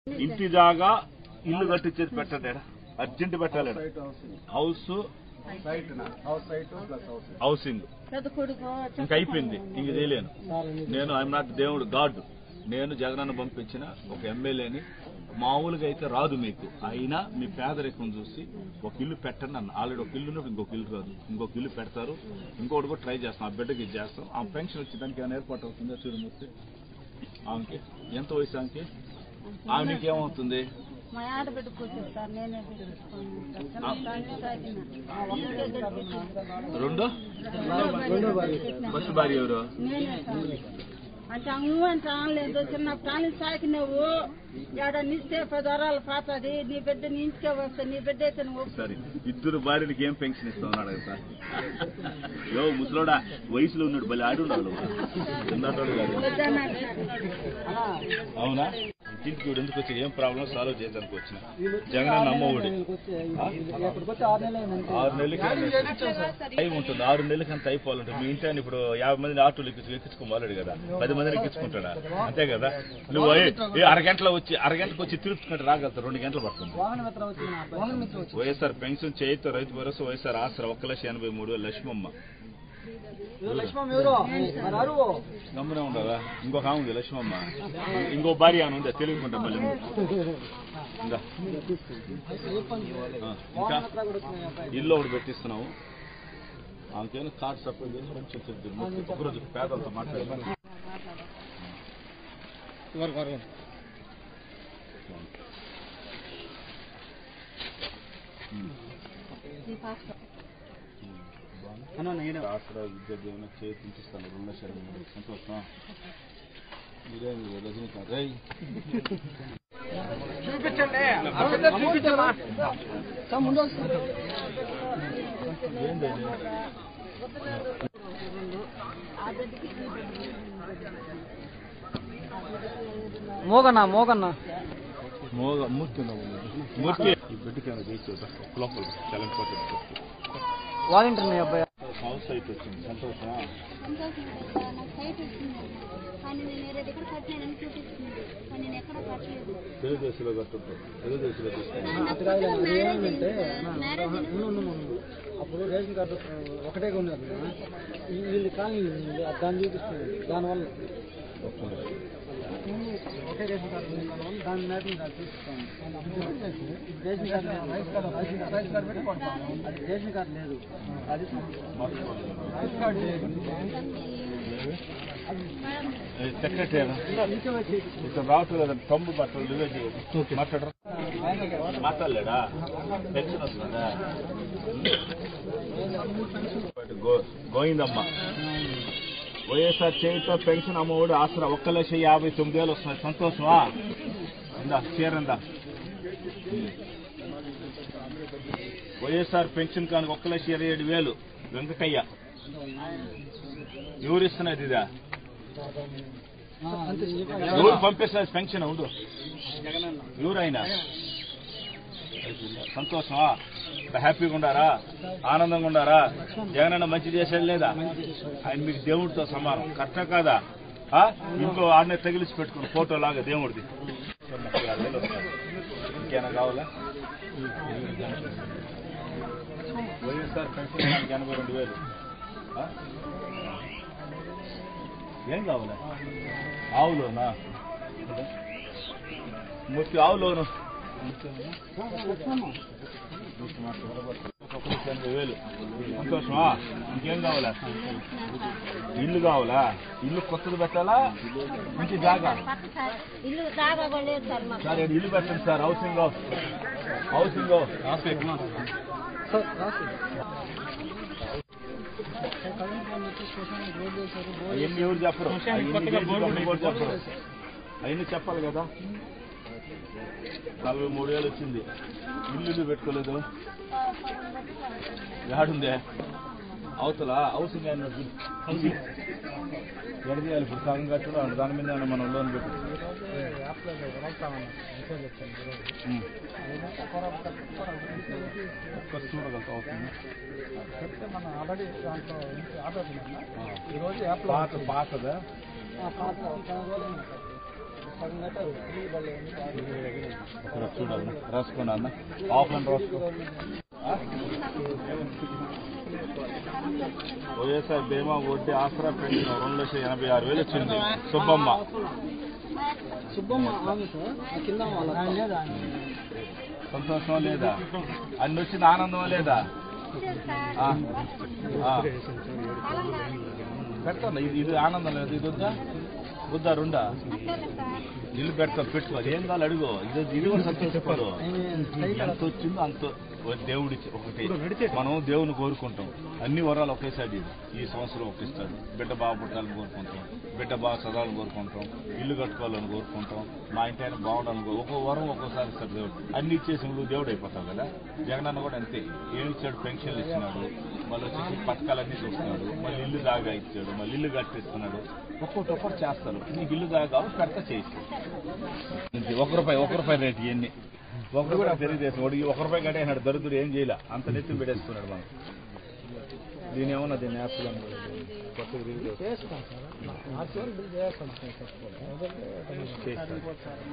ఇంటి జాగా ఇల్లు కట్టించేది పెట్టండి ఈడ. అర్జెంట్ పెట్టాలి ఈడ. House site house site plus house housing పెద్ద కొడుకు ఇంక అయిపోయింది ఇంక చేయలేను నేను ఐఎమ్ నాట్ దేవుడు గాడ్ నేను జగనన్న పంపించిన ఒక ఎమ్మెల్యేని మామూలుగా అయితే రాదు మీకు అయినా మీ పేదరికం చూసి ఒక ఇల్లు పెట్టండి అన్న ఆల్రెడీ ఒక ఇల్లు ఉన్నప్పుడు ఇంకొక ఇల్లు రాదు ఇంకొక ఇల్లు పెడతారు ఇంకోటి కూడా ట్రై చేస్తాం ఆ బిడ్డకి ఇది చేస్తాం ఆ పెన్షన్ వచ్చి దానికి ఏమైనా ఏర్పాటు అవుతుందా చూడమూర్తి ఆమెకి ఎంత వయసు ఆమెకి ఆమెకి ఏమవుతుంది మా ఆడబిడ్డ కూర్చోరు సార్ నేనే పెట్టించుకోను సార్. చిన్న తాళి తాకిన. ఇంకే గడిపెట్టిన. రెండో రెండో భార్య పెట్టిన. ఫస్ట్ భార్య ఎవరు నేనే సార్ అంటే అంగు అంటే అనలేదు చిన్న తాళి సాకినావు ఏడ నిస్తే పదవరాలు పోతుంది నీ బిడ్డ నీ ఇంటికే వస్తా నీ బిడ్డ అయితే నువ్వు సరే ఇద్దరు భార్యలకి ఏం పెన్షన్ ఇస్తా ఉన్నాడు కదా సార్ యో ముసలోడా వయసులో ఉన్నాడు భలే ఆడు ఉన్నాడు చిన్నటోడు కాదు వద్దన్నాడు సార్. అవునా ఇంటికి వీడు ఎందుకు వచ్చి ఏం ప్రాబ్లం సాల్వ్ చేయడానికి వచ్చిన జగన్ అమ్మఒడి ఆరు నెలలకి టైం ఉంటుంది ఆరు నెలలకి అంత అయిపోవాలంటే మీ ఇంటి ఆయన ఇప్పుడు యాభై మందిని ఆటోలు ఎక్కించు ఎక్కించుకోవాలి కదా పది మందిని ఎక్కించుకుంటాడా అంతే కదా నువ్వు ఏ- ఏ అరగంటలో వచ్చి అరగంటకు వచ్చి తిరుగుతున్నట్టు రాగలుగుతా రెండు గంటలు పడుతుంది వైఎస్ఆర్ పెన్షన్ చేయితో రైతు భరోసా వైఎస్ఆర్ ఆసరా ఒక్క లక్ష ఎనభై మూడు వేలు లక్ష్మమ్మ గమ్మునే ఉండదా ఇంకొక ఆమె ఉంది లక్ష్మమ్మ ఇంకో భార్య ఆమె ఉందా తెలుగుకుంటా మళ్ళీ ఇందా. ఆ, ఇంకా ఇల్లు ఒకటి పెట్టిస్తున్నాము ఆమెకేమైనా కార్డ్ సపోర్ట్ చేసి కొంచెం చెప్తుంది ఒకరోజు పేదలతో మాట్లాడమని ఆసరా విద్య దీవెన చేతిస్తాను రెండు లక్షల మూడు సంతోషం మీరేం రజనీకాంత్ రై ఏంది అది? మోగన్నా మోగన్నా మోగ మూర్తి ఉన్నావు మూర్తి ఈ బిడ్డకి చేసి లోపల చాలా ఇంపార్టెంట్ వాలంటీర్ మీ అబ్బాయి హౌస్ అయితే వచ్చింది సంతోషమా నాకు సైట్ వచ్చింది కానీ నేను వేరే దగ్గర కట్టినానని చూపిస్తుంది కానీ నేను ఎక్కడ కట్టలేదు తెలుగుదేశంలో కట్టుంటారు తెలుగుదేశంలో తీసుకుంటాం ఏమంటే మ్యారేజ్ అప్పుడు రేషన్ కార్డు ఒకటే ఉన్నారు ఈ- వీళ్ళు కానీ దాన్ని చూపిస్తుంది దానివల్ల ఒకే రేషన్ కార్డు ఉంది దానివల్ల దాని మ్యాపింగ్ కార్డు చూపిస్తాను రేషన్ కార్డు లేదు. రైస్ కార్డు రైస్ కార్డు పెట్టి కొడతాను అది రేషన్ కార్డు లేదు అది రైస్ కార్డు లేదు సెక్రటరీ ఇతను రావట్లేదు కదా తమ్ము బట్టలు నువ్వే చేయదు మాట్లాడరా మాట్లాడలేడా పెన్షన్ వస్తుందా గో- గోవిందమ్మ వైఎస్ఆర్ చేయితో పెన్షన్ అమ్మఒడి ఆసరా ఒక్క లక్ష యాభై తొమ్మిది వేలు వస్తున్నాయి సంతోషమా ఇందా చీరందా వైఎస్ఆర్ పెన్షన్ కానుక ఒక్క లక్ష ఇరవై ఏడు వేలు వెంకటయ్య ఎవరు ఇస్తున్నది ఇదా ఎవరు పంపిస్తున్నది పెన్షన్ ఉండు ఎవరైనా సంతోషమా ఇంత హ్యాపీగా ఉండారా ఆనందంగా ఉండారా జగనన్న మంచి చేసేది లేదా ఆయన మీకు దేవుడితో సమానం కరెక్టా కాదా ఆ? ఇంకో ఆడనే తగిలిసి పెట్టుకుని ఫోటో లాగా దేవుడిది ఇంకేనా కావాలా వైఎస్ఆర్ పెన్షన్ దానికి ఎనభై రెండు వేలు ఆ? ఏం కావాలా ఆవులోనా మూర్తి ఆవులోను ఒక్కొక్కరికి ఎనభై వేలు సంతోషమా ఇంకేం కావాలా ఇల్లు కావాలా ఇల్లు కొత్తది పెట్టాలా మంచి జాగా పక్క సార్ ఇల్లు దాగా కూడా లేదు సార్ మాకు సార్ ఈడ ఇల్లు పెట్టండి సార్ హౌసింగ్ హౌసింగ్ అవన్నీ ఎవరు చెప్పరు అవన్నీ చేసి ఎవరు చెప్పరు అవన్నీ చెప్పాలి కదా నలభై మూడు వేలు వచ్చింది ఇల్లు ఇల్లు పెట్టుకోలేదు ఏడుందే అవతల హౌసింగ్ అయినట్టు హౌసింగ్ ఎడ చేయాలి ఇప్పుడు సగం కట్టడం దాని మీద ఏమైనా మనం లోన్ పెట్టి ఉమ్. ఒక్క చూడగలుగుతా అవుతుంది పాత పాతదా సగం కట్టారు ఈ వాళ్ళు ఎన్ని కాదు. ఇక్కడ చూడన్న రాసుకోండి అన్న ఆఫ్లైన్ రాసుకో వైఎస్ఆర్ బీమా వడ్డీ ఆసరా పెన్షన్ రెండు లక్షల ఎనభై ఆరు వేలు వచ్చింది సుబ్బమ్మ సుబ్బమ్మ ఆమె సార్ ఆ కింద వాళ్ళ లేదా సంతోషం లేదా అన్ని వచ్చింది ఆనందం లేదా ఆ, ఆ. పెడతాను ఇది ఇది ఆనందం లేదు ఇది వద్దా వద్దా రెండా ఇల్లు పెడతా పెట్టుకో అది ఏం కావాలి అడుగు ఇది ఇది కూడా సంతోషపడు ఎంత వచ్చిందో అంత దేవుడి ఒకటి మనం దేవుని కోరుకుంటాం అన్ని వరాలు ఒకేసారి ఇది. ఈ సంవత్సరం ఒకేస్తాడు బిడ్డ బాగా పుట్టాలని కోరుకుంటాం బిడ్డ బాగా చదవాలని కోరుకుంటాం ఇల్లు కట్టుకోవాలని కోరుకుంటాం మా ఇంటి ఆయన బాగుండాలని కోరు- ఒక్కో వరం ఒక్కోసారి ఇస్తాడు దేవుడు అన్ని ఇచ్చేసి నువ్వు దేవుడు అయిపోతావు కదా జగనన్న కూడా అంతే ఏమి ఇచ్చాడు పెన్షన్లు ఇచ్చినాడు మళ్ళీ వచ్చేసి పథకాలన్నీ చూస్తున్నాడు మళ్ళీ ఇల్లు దాగా ఇచ్చాడు మళ్ళీ ఇల్లు కట్టిస్తున్నాడు ఒక్కొక్కటి ఒక్కటి చేస్తారు నీకు ఇల్లు దాగా పెడతా చేసి ఒక రూపాయి ఒక రూపాయి రేటు ఇవన్నీ ఒకరు కూడా తెలుగుదేశం వాడికి ఒక రూపాయి కట్టేసినాడు దరిద్రుడు ఏం చేయలే అంత నెత్తి పెట్టేసుకున్నాడు మనం దీని ఏమన్నా దీని యాప్లో కొత్తగా రిలీజ్ చేస్తాం. చేస్తాం సార్ ఆ చోటు బిల్ చేస్తాం సార్ చేస్తాం.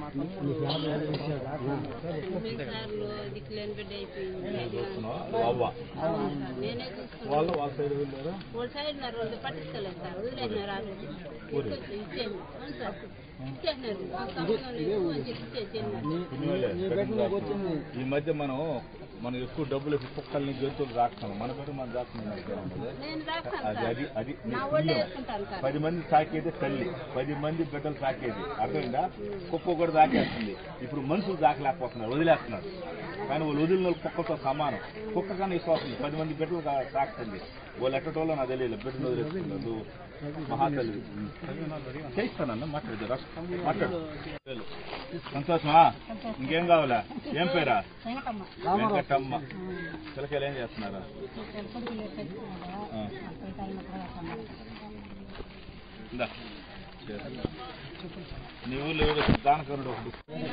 దిక్కులేని బిడ్డ అయిపోయింది చూస్తున్నావా? అవ్వ నేనే చూసుకున్నాను వాళ్ళు వాళ్ళ సైడ్ వెళ్ళారు వాళ్ళ సైడ్ ఉన్నారు వాళ్ళు పట్టించుకోలేదు సార్ వదిలేసినారు ఆ రోజు ఊరు. ఇచ్చేయండి అవును సార్ ఇచ్చేసినారు మా సంబంధం లేదు అని చెప్పి ఇచ్చేసినారు పిన్నివాళ్ళే, నీ పెట్టిన బెడ్రూమ్లోకి దాకా. వచ్చింది. ఈ మధ్య మనం మనం ఎక్కువ డబ్బులు ఎక్కువ కుక్కల్ని జంతువులు రాస్తాం మన పేరు మనం రాస్తున్నాం నేను రాస్తాను అది సార్ అది అది నా నీ ఒళ్ళే పుణ్యం. వేసుకుంటాను సార్ పది మంది సాకేది తల్లి పది మంది బిడ్డలు సాకేది అర్థమైందా కుక్క కూడా దాకేస్తుంది ఇప్పుడు మనుషులు దాకలేకపోతున్నారు వదిలేస్తున్నారు కానీ వాళ్ళు వదిలిన వాళ్ళు కుక్కతో సమానం కుక్క కానీ విశ్వాసం ఉంది. పది మంది బిడ్డలు కా- సాకుతుంది వాళ్ళు ఎక్కటోళ్ళో నాకు తెలియదు బిడ్డలు వదిలేస్తున్నారు మహాతల్లి చేయిస్తానన్న మాట్లాడదు రస్ మాట్లాడు సంతోషమా ఇంకేం కావాలా ఏం పేరా వెంకటమ్మ చిలకలు ఏం చేస్తున్నారా ఆ. ఇందా. నీ ఊళ్ళో ఎవరు దానకరుడు ఒకడు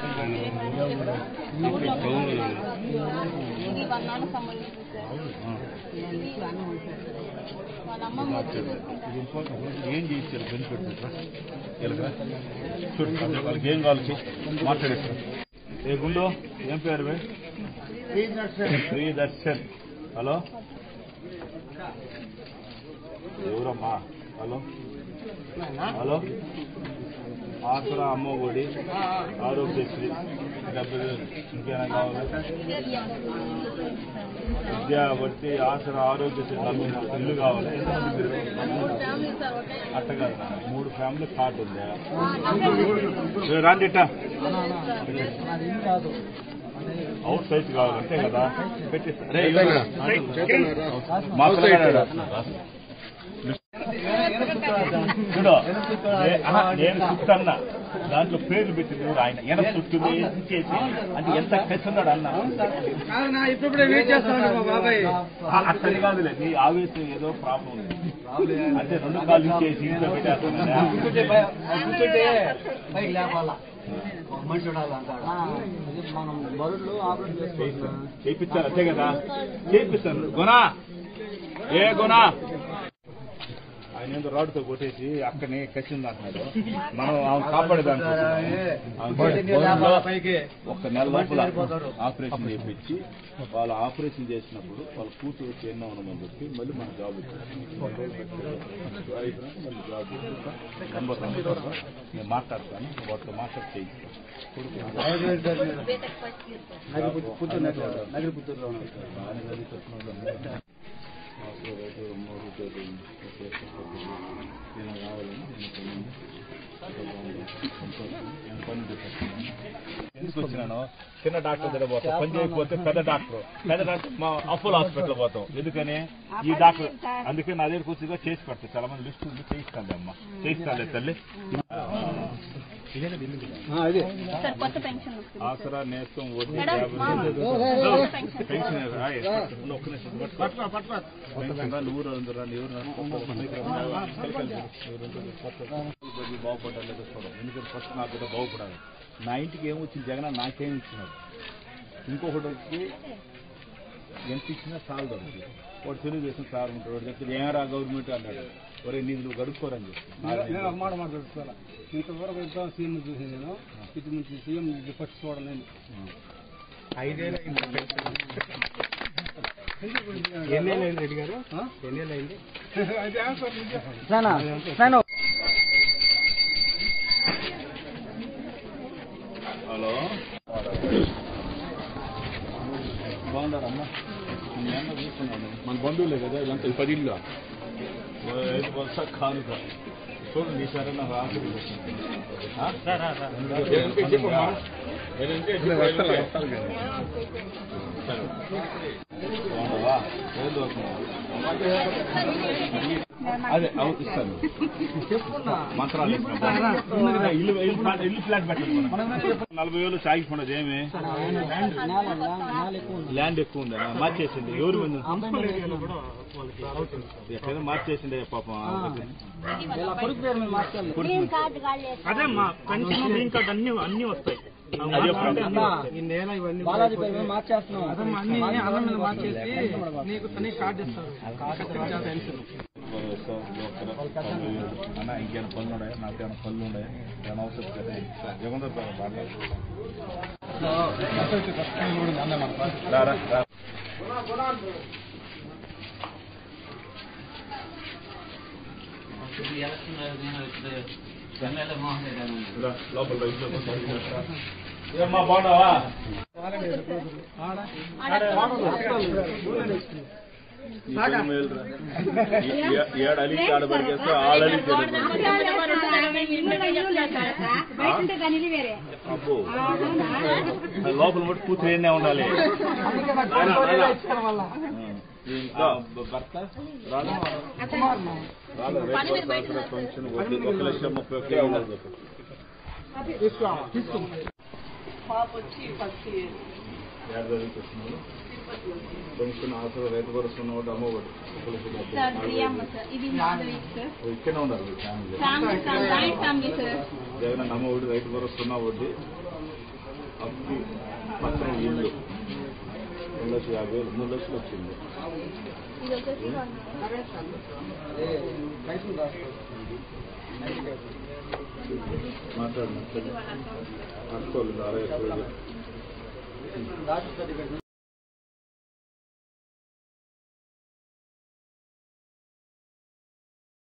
ఇది వన్నాళ్ళు సంబంధించింది సార్ వాళ్ళ అమ్మమ్మ వచ్చింది ఇది ఇంపార్టెంట్. ఏం చేయించారు బెనిఫిట్ ఎలాగా చూడు అదే వాళ్ళకి ఏం కావాలి చెయ్యి. మాట్లాడేస్తారు ఏ గుండు ఏం పేరు వే? శ్రీ దర్శన్ హలో ఎవరమ్మా హలో హలో ఆసరా అమ్మ ఒడి ఆరోగ్యశ్రీ డెబ్బై వేలు ఇంకేమైనా కావాలా విద్యా వడ్డీ ఆసరా ఆరోగ్యశ్రీ నలభై మూడు ఇల్లు కావాలి ఫ్యామిలీ సార్ ఒకటే అట్ట కాదు మూడు ఫ్యామిలీ కార్డు ఉందా ఏ, రాండి ఇట్టా అది ఇల్లు కాదు అవుట్ సైజ్ కావాలి అంతే కదా పెట్టిస్తా రే, ఇవ్వరా? మా పిల్లగాడు. చూడు నే- ఆహా, నేను సుత్తు అన్న దాంట్లో పేర్లు పెట్టింది ఎవరు ఆయన ఎనప సుత్తు చేసి అంటే ఎంత కస్తున్నాడు అన్న కాదన్నా ఇప్పుడు వెయిట్ చేస్తాను మా బాబాయ్ ఆ, అట్లని కాదులే నీ ఆవేశం ఏదో ప్రాబ్లం ఉంది అంటే రెండు కాళ్ళు ఇచ్చేసి ఇంట్లో పెట్టేస్తున్నా కూర్చుంటే భయ- కూర్చుంటే పైకి లేపాలా మనిషి ఉండాలంటాడు ఇది మనం బరువులు ఆపరేట్ చేసుకుంటున్నాం చేయిస్తాను అంతే కదా చేయిస్తాను గుణా ఏ గుణా ఆయన ఏదో రాడుతో కొట్టేసి అక్కడనే కచ్చింది అంటున్నాడు మనం ఆమె కాపాడేదానికి ఒక్క నెల లోపల ఆపరేషన్ చేయించి వాళ్ళు ఆపరేషన్ చేసినప్పుడు వాళ్ళ కూతురు వచ్చి ఎన్నో ఉన్నామని చెప్పి మళ్ళీ మన జాబ్ ఇచ్చారు మళ్ళీ జాబ్ ఇచ్చారు నెంబర్ పంపుతారు. నేను మాట్లాడతాను వాటితో మాట్లాడి చేయిస్తాను నగర పుత్తూరు నగర పుత్తూరులో బాగానే చదివిస్తున్నాడు అందరూ. హాస్టల్ రైతు, మూడు పేరు, నేను కావాలని నేను కొన్నాను. సంతోషం. నేను పని చేసేస్తున్నాను. ఎందుకు వచ్చినాను చిన్న డాక్టర్ దగ్గర పోతాం పని చేయకపోతే పెద్ద డాక్టర్ పెద్ద డాక్టర్ మా అపోలో హాస్పిటల్ పోతాం ఎందుకని ఈ డాక్టర్ అందుకే నా దగ్గర కూర్చుగా చేసి పెడతా చాలా మంది లిస్ట్ ఉంది చేయిస్తాను అమ్మ చేయిస్తాను తల్లి అదే సార్ కొత్త పెన్షన్ వస్తుంది ఆసరా నేస్తం వడ్డీ మేడం, యాభై మా- రెండు. పెన్షన్. పెన్షన్ ఏరా? ఏ, పట్టు. ఒక్క నిమిషం. పట్టు. పెన్షన్ రా, నువ్వు రా, రా, నీవు రా. బడి బాగుపడాలి లేదో చూడం ఎందుకంటే ఫస్ట్ నా బిడ్డ బాగుపడాలి నా ఇంటికి ఏమొచ్చింది జగన్ నాకేం ఇచ్చినాడు ఇంకొకటి వచ్చి ఎంత ఇచ్చినా చాలు దొరికి వాడు తెలుగుదేశం సార్ ఉంటాడు వాడు చెప్తే ఏరా గవర్నమెంట్ అన్నాడు ఒరే నీది నువ్వు గడుపుకోరని చెప్పి నేను ఒక మాట మాట్లాడుకోవాలా ఇంతవరకు ఎంత సీఎం చూసి నేను ఇటు నుంచి సీఎం ఫస్ట్ చూడండి నేను ఐదేళ్ళు అయింది రెడ్డి గారు ఎన్నేళ్ళు అయింది అది ఆన్సర్ నిజం. నానా నానా హలో బాగున్నారమ్మా నేను చూస్తున్నాను మన బంధువులే కదా ఇదంతా ఈ పది ఇల్లు ఐదు వరుస కానుక చూడండి ఈసారి నాకు ఆఖరి బాగుండవా ఏం దొరుకుతున్నావు అదే అవును ఇస్తాను మంత్రాలు వేసుకుంటా. ఇల్లు ఇల్లు ఫ్లాట్ ఇల్లు ఫ్లాట్ పెట్టండి మనం. నలభై వేలు సాగిపోయినది ఏమి ల్యాండ్ ఎక్కువ ఉందా మార్చేసింది ఎవరు మంది ఎక్కడైనా మార్చేసిండే పాపం కొడుకు పేరు మీద మార్చాలి గ్రీన్ కార్డు కాల్ అదే మా పెన్షన్ గ్రీన్ కార్డ్ అన్ని అన్ని వస్తాయి అదే ప్రాబ్లం. ఈ నేల ఇవన్నీ బాలాజీ పేరు మీద మార్చేస్తున్నాం అన్ని అన్నం మీద మార్చేసి నీకు తన కార్డు ఇస్తారు పెన్షన్ అన్న ఇంకేమైనా పనులు ఉన్నాయా నాకేమైనా పనులు ఉన్నాయా ఏమైనా అవసరం కదా ఏముందో బాగా రారా రా. రా, లోపల రా, ఇంట్లో కూర్చో. ఏమ్మా బాగున్నావా నీ పేరు మేలురా. ఈ- ఈ- ఏడు అలిగి ఆడ పడికేస్తే ఆడు అలిగి బయట కానీ వేరే అబ్బో లోపల మట్టి కూతురు ఏనే ఉండాలి ఇంకా భర్త రాను రాను రేపు దసరా ఫంక్షన్ వద్దు. ఒక లక్ష ముప్పై ఒక్క వేలు ఉండాలి చెప్పు. ఏడు రోజులకి వస్తున్నారు. పెన్షన్ ఆసరా రైతు భరోసా ఉన్నవాడు అమ్మఒడి ఒకరికి డబ్బులు. సార్ ప్రియమ్మ సార్ ఇది మాధవి సార్ ఓ, ఇక్కడే ఉండాలి మీ family family sir joint family sir Jagan Ammavodi Rythu Bharosa ఉన్న వడ్డీ అప్పు పక్కన ఇల్లు రెండు లక్షల యాభై వేలు మూడు లక్షలు వచ్చింది ఇది వచ్చేసి మాట్లాడు మాట్లాడు అక్కలు అరవై